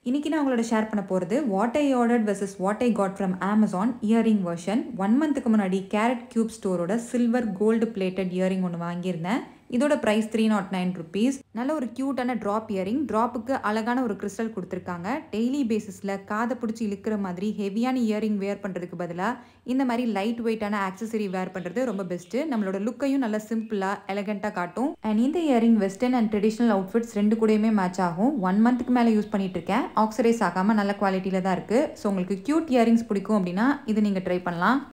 இன்னைக்கு நான் உங்களோட ஷேர் பண்ண போகிறது what I ordered versus what I got from Amazon earring version one மந்த்துக்கு முன்னாடி கேரட் கியூப் ஸ்டோரோட சில்வர் கோல்டு பிளேட்டட் இயரிங் ஒன்று வாங்கியிருந்தேன் இதோட price three nought nine rupees நல்ல ஒரு க்யூட்டான ட்ராப் இயரிங் ட்ராப்புக்கு அழகான ஒரு கிறிஸ்டல் கொடுத்துருக்காங்க டெய்லி பேசிஸில் காதை பிடிச்சி இழுக்கிற மாதிரி ஹெவியான இயரிங் வேர் பண்ணுறதுக்கு பதிலாக இந்த மாதிரி லைட் வெயிட்டான ஆக்சசரி வேர் பண்ணுறது ரொம்ப பெஸ்ட்டு நம்மளோட லுக்கையும் நல்லா சிம்பிளாக எலகண்ட்டாக காட்டும் அண்ட் இந்த earring western and traditional outfits ரெண்டு கூடயுமே மேட்ச் ஆகும் ஒன் மந்த்துக்கு மேலே யூஸ் பண்ணிட்டு இருக்கேன் ஆக்சரைஸ் ஆகாமல் நல்ல குவாலிட்டியில் தான் இருக்குது ஸோ உங்களுக்கு க்யூட் இயரிங்ஸ் பிடிக்கும் அப்படின்னா இது நீங்கள் ட்ரை பண்ணலாம்